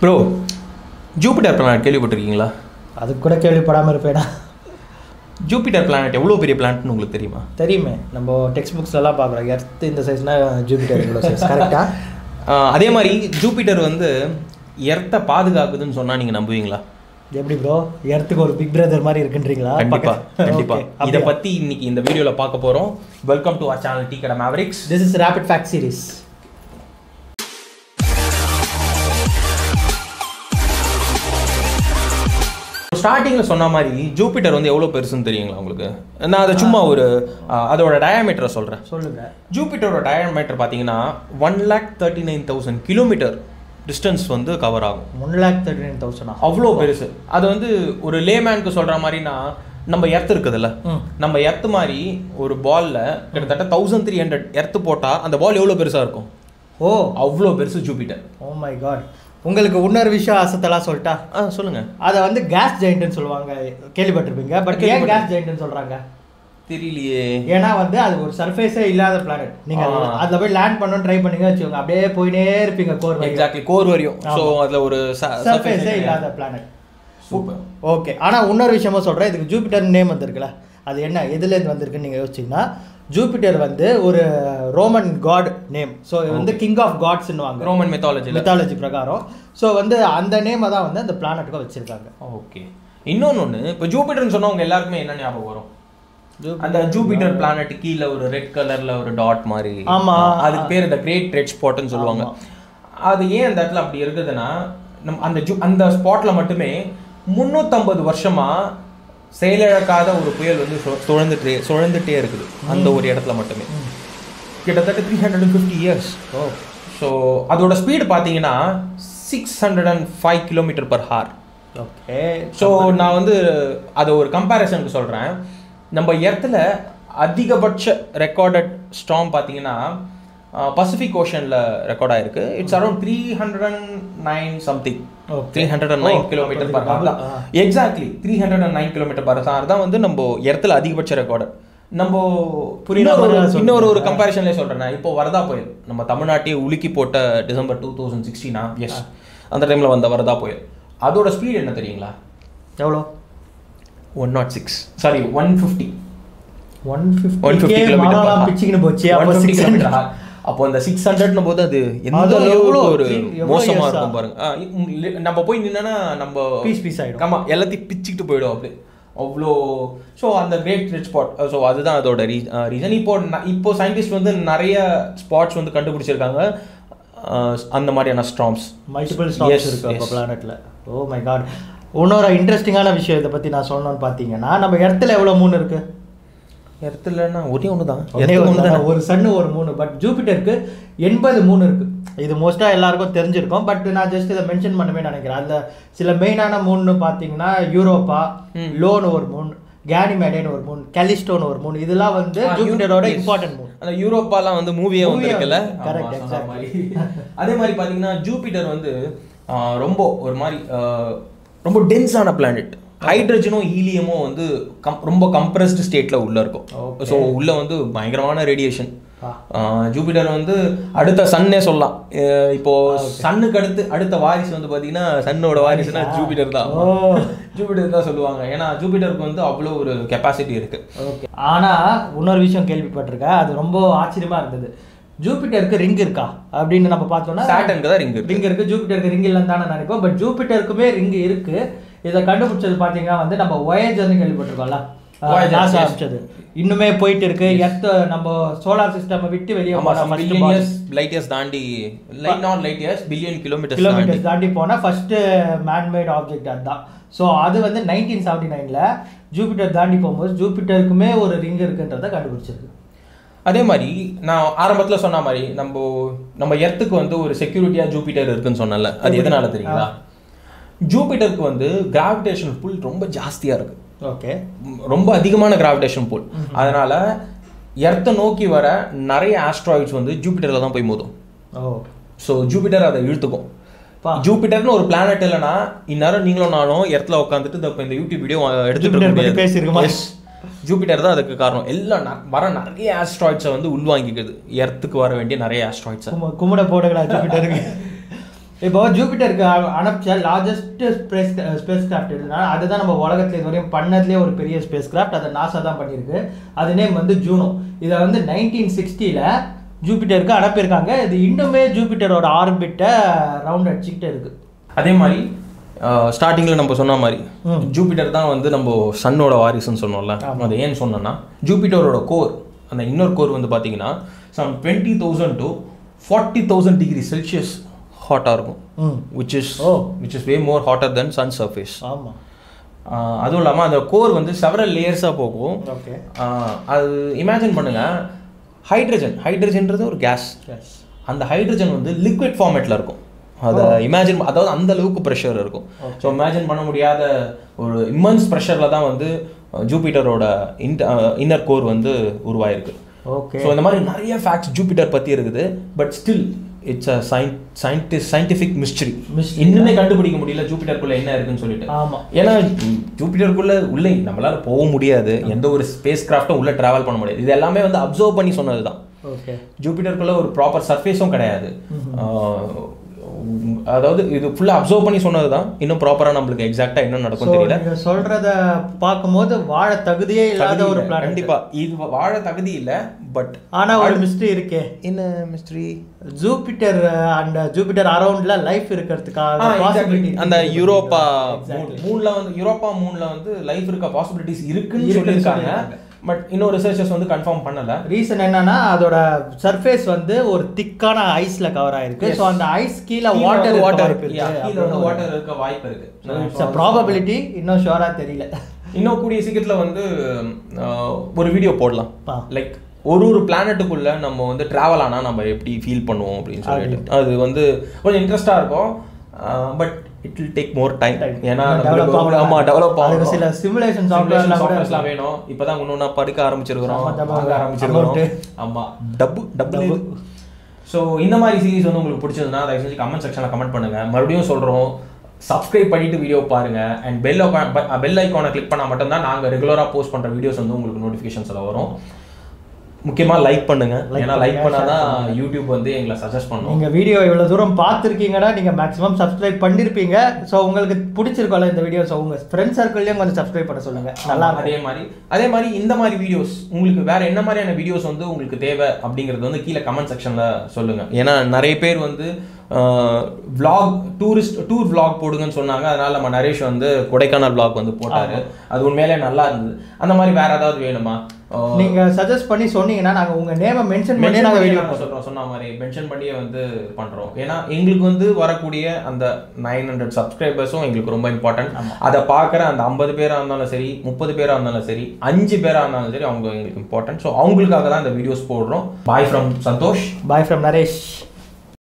Bro Jupiter planet கேள்விப்பட்டிருக்கீங்களா அது கூட கேள்விப்படாமல் இருப்பேனா ஜூபிட்டர் பிளானட் எவ்வளோ பெரிய பிளானட்னு உங்களுக்கு தெரியுமா தெரியுமே நம்ம டெக்ஸ்ட் புக்ஸ் எல்லாம் பார்க்குறோம் எர்த் இந்த சைஸ்னா ஜூபிட்டர் இவ்வளோ சைஸ் கரெக்டா ஆஹ் அதே மாதிரி ஜூபிட்டர் வந்து எர்த்தை பாதுகாக்குதுன்னு சொன்னால் நீங்கள் நம்புவீங்களா எப்படி ப்ரோ எர்த்துக்கு ஒரு பிக் பிரதர் மாதிரி இருக்குன்றீங்களா கண்டிப்பா கண்டிப்பா Okay, இதை அப்படியா? பத்தி இன்னைக்கு இந்த வீடியோல பார்க்க போறோம் welcome to our channel tea Kadai Mavericks this is rapid fact series ஸ்டார்டிங்ல சொன்ன மாதிரி ஜூபிட்டர் வந்து எவ்வளவு பெருசுன்னு தெரியுங்களா உங்களுக்கு நான் அதை சும்மா ஒரு ஆஹ் அதோட டயாமீட்டரை சொல்றேன் சொல்லுங்க ஜூபிட்டரோட டயாமீட்டர் பார்த்தீங்கன்னா one lakh thirty nine thousand kilometre distance வந்து கவர் ஆகும் ஒன் லேக் தேர்ட்டி நைன் தௌசண்டா அவ்வளோ பெருசு அது வந்து ஒரு லேமேனுக்கு சொல்ற மாதிரினா நம்ம எர்த் இருக்குதுல்ல ம். நம்ம எர்த் மாதிரி ஒரு பால்ல கிட்டத்தட்ட தௌசண்ட் த்ரீ ஹண்ட்ரட் எர்த் போட்டா அந்த பால் எவ்வளோ பெருசா இருக்கும் ஓ அவ்வளோ பெருசு ஜூபிட்டர் ஓ மை காட் உங்களுக்கு இன்னொரு விஷயம் ஆசத்தெல்லாம் சொல்லிட்டா ஆ சொல்லுங்க அதை வந்து கேஸ் ஜெயிண்ட்னு சொல்லுவாங்க கேள்விப்பட்டிருப்பீங்க பட் ஏன் கேள்விப்பட்டிருக்கேன். கேஸ் ஜெயிண்ட்னு சொல்றாங்க தெரியலையே ஏன்னா வந்து அது ஒரு சர்ஃபேஸே இல்லாத பிளானட் நீங்க ஆ. அதுல போய் லேண்ட் பண்ணணும்னு ட்ரை பண்ணீங்க வச்சுக்கோங்க அப்படியே போயினே இருப்பீங்க கோர் எக்ஸாக்ட்லி கோர் வரையும் ஸோ அதுல ஒரு சர்ஃபேஸே இல்லாத பிளானட் சூப்பர் ஓகே ஆனா இன்னொரு விஷயமும் சொல்றேன் இதுக்கு ஜூபிட்டர் நேம் வந்திருக்குல்ல அது என்ன எதுலேருந்து வந்திருக்குன்னு நீங்க யோசிச்சீங்கன்னா ஜூபிட்டர் வந்து ஒரு ரோமன் காட் நேம் ஸோ வந்து கிங் ஆஃப் காட்ஸ்னுவாங்க ரோமன் மெத்தாலஜில மெத்தாலஜி பிரகாரம் ஸோ வந்து அந்த நேமை தான் வந்து அந்த பிளானட்டுக்கு வச்சிருக்காங்க ஓகே இன்னொன்னு ஒண்ணு இப்போ ஜூபிட்டர்னு சொன்னா உங்க எல்லாருக்குமே என்ன ஞாபகம் வரும் அந்த ஜூபிட்டர் பிளானட் கீழ ஒரு ரெட் கலர்ல ஒரு டாட் மாதிரி ஆமா. அதுக்கு பேர் இந்த கிரேட் ரெட் ஸ்பாட்னு சொல்லுவாங்க அது ஏன் அந்த இடத்துல அப்படி இருக்குதுன்னா நம் அந்த ஜூ அந்த ஸ்பாட்ல மட்டுமே முந்நூற்றம்பது வருஷமா செயலிழக்காத ஒரு புயல் வந்து சு- சுழந்துட்டே சுழந்துட்டே இருக்குது அந்த ஒரு இடத்துல மட்டுமே கிட்டத்தட்ட three hundred and fifty years oh so அதோட ஸ்பீடு பார்த்தீங்கன்னா six hundred and five kilometre per hour okay so நான் வந்து அதை ஒரு கம்பேரிசனுக்கு சொல்கிறேன் நம்ம எர்த்தில் அதிகபட்ச ரெக்கார்டட் ஸ்டாம் பார்த்தீங்கன்னா பசிபிக் ஓஷனில் ரெக்கார்ட் ஆயிருக்கு it's around three hundred and nine something Okay. Three hundred and nine Oh, kilometre அப்ப பர் ஹார் தான் ஆ. Exactly three hundred and nine kilometre per hour தான் வந்து நம்ம எர்த்தில் அதிகபட்ச ரெக்கார்டு நம்ம புரியுற இன்னொரு மாதிரி ஒரு- நான் இன்னொரு ஒரு சொல்றேன். கம்பேரிசன்லேயே சொல்கிறேன் இப்போ வரதா புயல் நம்ம தமிழ்நாட்டையே உலுக்கி போட்ட டிசம்பர் டூ தௌசண்ட் சிக்ஸ்டீனா எஸ் அந்த டைமில் வந்த வரதா புயல் அதோட ஸ்பீட் என்ன தெரியுங்களா எவ்வளோ one nought six sorry one fifty one one fifty fifty kilometre பிச்சுக்கின்னு போச்சு அப்போ சிக்ஸ் ஹண்ட்ரட் அப்போ அந்த சிக்ஸ் ஹண்ட்ரட்னு போது அது எந்த அது அளவுக்கு எவ்வளோ ஒரு எவ்வளோ மோசமா years ஆ? இருக்கும் பாருங்க ஆ, இ- இ- நம்ம போய் நின்னா நம்ம பீஸ் பீஸ் ஆயிடும் ஆமா எல்லாத்தையும் பிச்சுக்கிட்டு போயிடும் அப்படி அவ்வளோ ஸோ அந்த கிரேட் ரெட் ஸ்பாட் ஸோ அதுதான் அதோட ரீ ரீசன் இப்போ ந- இப்போ சயின்டிஸ்ட் வந்து நிறைய ஸ்பாட்ஸ் வந்து கண்டுபிடிச்சிருக்காங்க ஆஹ் அந்த மாதிரியான ஸ்ட்ராம்ஸ் மல்டிபிள் ஸ்டாப்ஸ் இருக்கு அப்போ பிளானட்ல ஓ மை காட் இன்னொரு இன்ட்ரெஸ்டிங்கான விஷயம் இதை பத்தி நான் சொல்லணும்னு பார்த்தீங்கன்னா நம்ம இடத்துல எவ்வளோ மூணு இருக்கு இடத்துலன்னா ஒரே ஒன்று தான் ஒண்ணே ஒண்ணு தான். ஒரு சன்னு ஒரு மூணு பட் ஜூபிட்டருக்கு எண்பது மூணு இருக்கு இது மோஸ்டா எல்லாருக்கும் தெரிஞ்சிருக்கும் பட் நான் ஜஸ்ட் இதை மென்ஷன் பண்ணவே நினைக்கிறேன் அந்த சில மெயினான மூணுன்னு பார்த்தீங்கன்னா யூரோப்பா லோன் ஒரு மூணு கேனிமேடேன்னு ஒரு மூணு கலிஸ்டோன் ஒரு மூணு இதெல்லாம் வந்து ஜூபிட்டரோட இம்பார்ட்டன்ட் மூணு அந்த யூரோப்பாலாம் வந்து மூவியே Movie வந்திருக்குல்ல வந்து, correct, ஆமா, exactly. அந்த மாதிரி. அதே மாதிரி பார்த்தீங்கன்னா ஜூபிட்டர் வந்து ஆஹ், ரொம்ப ஒரு மாதிரி ஆஹ், ரொம்ப டென்ஸான பிளானட் ஹைட்ரஜனும் ஹீலியமும் வந்து கம் ரொம்ப கம்ப்ரஸ்டு ஸ்டேட்ல உள்ள இருக்கும் Okay. ஸோ உள்ள வந்து பயங்கரமான ரேடியேஷன் ஆ. ஜூபிட்டர் வந்து அடுத்த சன்னே சொல்லலாம் அஹ் இப்போ சன்னுக்கு அடுத்து அடுத்த வாரிசு வந்து பாத்தீங்கன்னா சன்னோட வாரிசுனா ஜூபிட்டர் தான் ஓ. ஜூபிட்டர் தான் சொல்லுவாங்க ஏன்னா ஜூபிட்டருக்கு வந்து அவ்வளோ ஒரு கெப்பாசிட்டி இருக்கு ஓகே ஆனா இன்னொரு விஷயம் கேள்விப்பட்டிருக்கேன் அது ரொம்ப ஆச்சரியமா இருந்தது ஜூபிட்டருக்கு ரிங் இருக்கா அப்படின்னு நம்ம பார்த்தோம்னா சாட்டனுக்கு தான் ரிங் இருக்கு ரிங் இருக்கு ஜூபிட்டருக்கு ரிங் இல்லைன்னு தானே நினைப்போம் பட் ஜூபிட்டருக்குமே ரிங் இருக்கு இதை கண்டுபிடிச்சது பாத்தீங்கன்னா வந்து நம்ம ஒயேஜர்னு கேள்விப்பட்டிருக்கோம்ல Voyager, நாசா yes. அனுப்பிச்சது இன்னுமே போயிட்டு இருக்கு எர்த் நம்ம சோலார் சிஸ்டம் விட்டு வெளியே ஆமா போன பில்லியன் இயர்ஸ் லைட் இயர்ஸ் தாண்டி light not light years billion kilometres தாண்டி கிலோமீட்டர்ஸ் தாண்டி போன ஃபர்ஸ்ட் மேன்மேட் ஆப்ஜெக்ட் அதுதான் ஸோ அது வந்து நைன்டீன் செவன்டி நைன்ல ஜூபிட்டர் தாண்டி போகும்போது ஜூபிட்டருக்குமே ஒரு ரிங் இருக்குன்றதை கண்டுபிடிச்சிருக்கு அதே மாதிரி நான் ஆரம்பத்துல சொன்ன மாதிரி நம்ம நம்ம எர்த்துக்கு வந்து ஒரு செக்யூரிட்டியா ஜூபிட்டர் இருக்குன்னு சொன்னல அது எதனால தெரியுங்களா ஜூபிட்டருக்கு வந்து கிராவிடேஷன் புல் ரொம்ப ஜாஸ்தியா இருக்கு ஓகே ம், ரொம்ப அதிகமான கிராவிடேஷன் புல் அதனால எர்த்தை நோக்கி வர நிறைய ஆஸ்ட்ராய்ட்ஸ் வந்து ஜூபிட்டர்ல தான் போய் மோதும் ஓ ஸோ ஜூபிட்டர் அதை இழுத்துக்கும் பா. ஜூபிட்டர்னு ஒரு பிளானட் இல்லைன்னா இந்நேரம் நீங்களும் நானும் எர்த்தில் உட்காந்துட்டு இந்த இப்ப இந்த யூடியூப் வீடியோ எடுத்துட்டு ஜூபிட்டர் இருக்க பத்தி முடியாது. பேசியிருக்கோமா? Yes. ஜூபிட்டர் தான் அதுக்கு காரணம் எல்லாம் ந- வர நிறைய ஆஸ்ட்ராய்ட்ஸை வந்து உள்வாங்கிக்குது எர்த்துக்கு வர வேண்டிய நிறைய ஆஸ்ட்ராய்ட்ஸை கும்ம கும்பிட போடுங்களா ஜூபிட்டருக்கு இப்போ ஜூபிட்டருக்கு அ- அனுப்பிச்ச லார்ஜஸ்ட் ஸ்பேஸ் ஸ்பேஸ் கிராஃப்ட் எதுனா அதுதான் நம்ம உலகத்துல இது வரையும் பண்ணதுலேயே ஒரு பெரிய ஸ்பேஸ் கிராஃப்ட் அதை நாசா தான் பண்ணியிருக்கு அது நேம் வந்து ஜூனோ இதை வந்து நைன்டீன் சிக்ஸ்டியில் ஜூபிட்டருக்கு அனுப்பியிருக்காங்க இது இன்னுமே ஜூபிட்டரோட ஆர்பிட்டை ரவுண்ட் அடிச்சுக்கிட்டே இருக்கு அதே மாதிரி ஸ்டார்டிங்கில் நம்ம சொன்ன மாதிரி ம். ஜூபிட்டர் தான் வந்து நம்ம சன்னோட வாரிசுன்னு சொன்னோம்ல அது ஏன்னு சொன்னோன்னா ஜூபிட்டரோட கோர் அந்த இன்னொரு கோர் வந்து பார்த்தீங்கன்னா some twenty thousand to forty thousand degree Celsius ஹாட்டாக இருக்கும் ம் which is oh. Which is way more hotter than sun surface ஆமாம் அதுவும் இல்லாமல் அந்த கோர் வந்து செவரல் லேயர்ஸாக போகும் ஓகே ஆஹ் அது இமேஜின் பண்ணுங்க ஹைட்ரஜன் ஹைட்ரஜன்றது ஒரு கேஸ் எஸ் அந்த ஹைட்ரஜன் வந்து லிக்விட் ஃபார்மேட்டில் இருக்கும் அதை இமேஜின் அதாவது அந்த அளவுக்கு ப்ரெஷர் இருக்கும் ஸோ இமேஜின் பண்ண முடியாத ஒரு இம்மன்ஸ் ப்ரெஷரில் தான் வந்து ஜூபிட்டரோட இன்னர் கோர் வந்து உருவாயிருக்கு ஓகே ஸோ இந்த மாதிரி நிறைய ஃபேக்ட்ஸ் ஜூபிட்டர் பற்றி இருக்குது but still it's a scientist scientific mystery Mystery. இன்னுமே கண்டுபிடிக்க முடியல ஜூபிட்டருக்குள்ள என்ன இருக்குன்னு சொல்லிட்டு ஆமா ஏன்னா ம், ஜூபிட்டருக்குள்ள உள்ளே நம்மளால போக முடியாது எந்த ஒரு ஸ்பேஸ் கிராஃப்டும் உள்ள டிராவல் பண்ண முடியாது இது எல்லாமே வந்து அப்சர்வ் பண்ணி சொன்னது தான் ஓகே ஜூபிட்டருக்குள்ள ஒரு ப்ராப்பர் சர்ஃபேஸும் கிடையாது ஆஹ், அதாவது இது ஃபுல்லாக அப்சர்வ் பண்ணி சொன்னது தான் இன்னும் ப்ராப்பராக நம்மளுக்கு எக்ஸாக்டாக என்ன நடக்கும் தெரியல நீங்க சொல்றத பார்க்கும்போது வாழ தகுதியே இல்லாத தகுதி ஒரு இல்ல, பிளான் கண்டிப்பா இது வாழ தகுதி இல்ல பட் ஆனா ஒரு மிஸ்ட்ரி இருக்கே என்ன மிஸ்ட்ரி ஜூபிட்டர் அண்ட் ஜூபிட்டர் அரௌண்ட்ல லைஃப் இருக்கிறதுக்காக possibility அந்த இருக்கு. Europa Exactly. மூன்ல வந்து யூரோப்பா மூன்ல வந்து லைஃப் இருக்க பாசிபிலிட்டிஸ் இருக்குன்னு இருக்குன்னு சொல்லியிருக்காங்க சொல்லியிருக்காங்க. பட் இன்னும் ரிசர்ச்சர்ஸ் வந்து கன்ஃபார்ம் பண்ணல ரீசன் என்னன்னா அதோட சர்ஃபேஸ் வந்து ஒரு திக்கான ஐஸ்ல கவர் ஆயிருக்கு Yes. ஸோ அந்த ஐஸ் கீழே வாட்டர் வாட்டர் வாட்டர் கீழ வந்து வாட்டர் இருக்க வாய்ப்பு இருக்கு இருக்கு ப்ராபபிலிட்டி இன்னும் ஷுவரா தெரியல இன்னும் கூடிய சீக்கிரத்துல வந்து ஆஹ், ஒரு வீடியோ போடலாம் ஆ. லைக் ஒரு ஒரு பிளானட்டுக்குள்ள நம்ம வந்து டிராவல் ஆனா நம்ம எப்படி ஃபீல் பண்ணுவோம் அப்படின்னு சொல்லிட்டு அது வந்து கொஞ்சம் இன்ட்ரெஸ்டா இருக்கும் but it will take more time ஏன்னா Develop நம்மளுக்கு ஆகணும். ஆமா டெவலப் அதுக்கு ஆகும் சில simulation Simulation softwareலாம் கூட softwaresலாம் வேணும் இப்பதான் ஒண்ணு படுக்க ஆரம்பிச்சிருக்கிறோம் ஆமா, double வாங்க ஆரம்பிச்சிருக்கிறோம் amount. ஆமா டப்பு டபுள் ஸோ இந்த மாதிரி சீரிஸ் வந்து உங்களுக்கு பிடிச்சதுன்னா தயவு செஞ்சு கமெண்ட் செக்ஷனில் கமெண்ட் பண்ணுங்க மறுபடியும் சொல்றோம் சப்ஸ்கிரைப் பண்ணிட்டு வீடியோ பாருங்க அண்ட் பெல் பெல் ஐக்கானை கிளிக் பண்ணால் மட்டும்தான் நாங்கள் ரெகுலராக போஸ்ட் பண்ற வீடியோஸ் வந்து உங்களுக்கு நோட்டிஃபிகேஷன்ஸில் வரும் முக்கியமா லைக் பண்ணுங்க Like ஏன்னா லைக் பண்ணுங்க, பண்ணாதான் யூடியூப் வந்து எங்களை சஜஸ்ட் பண்ணும் நீங்க வீடியோ இவ்வளவு தூரம் பார்த்துருக்கீங்கன்னா நீங்க மேக்ஸிமம் சப்ஸ்கிரைப் பண்ணிருப்பீங்க ஸோ உங்களுக்கு பிடிச்சிருக்கோம்ல இந்த வீடியோ ஸோ உங்க ஃப்ரெண்ட் சர்க்கிள்லயும் கொஞ்சம் சப்ஸ்கிரைப் பண்ண சொல்லுங்க நல்லா இருக்கும் அதே மாதிரி அதே மாதிரி இந்த மாதிரி வீடியோஸ் உங்களுக்கு வேற என்ன மாதிரியான வீடியோஸ் வந்து உங்களுக்கு தேவை அப்படிங்கிறது வந்து கீழே கமெண்ட் செக்ஷன்ல சொல்லுங்க ஏன்னா நிறைய பேர் வந்து vlog டூரிஸ்ட் டூர் vlog போடுங்கன்னு சொன்னாங்க அதனால நம்ம நரேஷ் வந்து கொடைக்கானல் vlog வந்து போட்டாரு அது உண்மையிலே நல்லா இருந்தது அந்த மாதிரி வேற ஏதாவது வேணுமா ஆஹ் நீங்க சஜஸ்ட் பண்ணி சொன்னீங்கன்னா நாங்க உங்க நேமை மென்ஷன் பண்ணி mention நாங்க பண்ணியே வீடியோ நாங்க சொல்றோம் சொன்ன மாதிரி மென்ஷன் பண்ணியே வந்து பண்றோம் ஏன்னா எங்களுக்கு வந்து வரக்கூடிய அந்த நைன் ஹண்ட்ரட் சப்ஸ்கிரைபர்ஸும் எங்களுக்கு ரொம்ப இம்பார்ட்டன்ட் அதை பார்க்குற அந்த ஐம்பது பேரா இருந்தாலும் சரி முப்பது பேரா இருந்தாலும் சரி அஞ்சு பேரா இருந்தாலும் சரி அவங்க எங்களுக்கு இம்பார்ட்டன்ட் ஸோ அவங்களுக்காக தான் இந்த வீடியோஸ் போடுறோம் bye from Santhosh bye from Naresh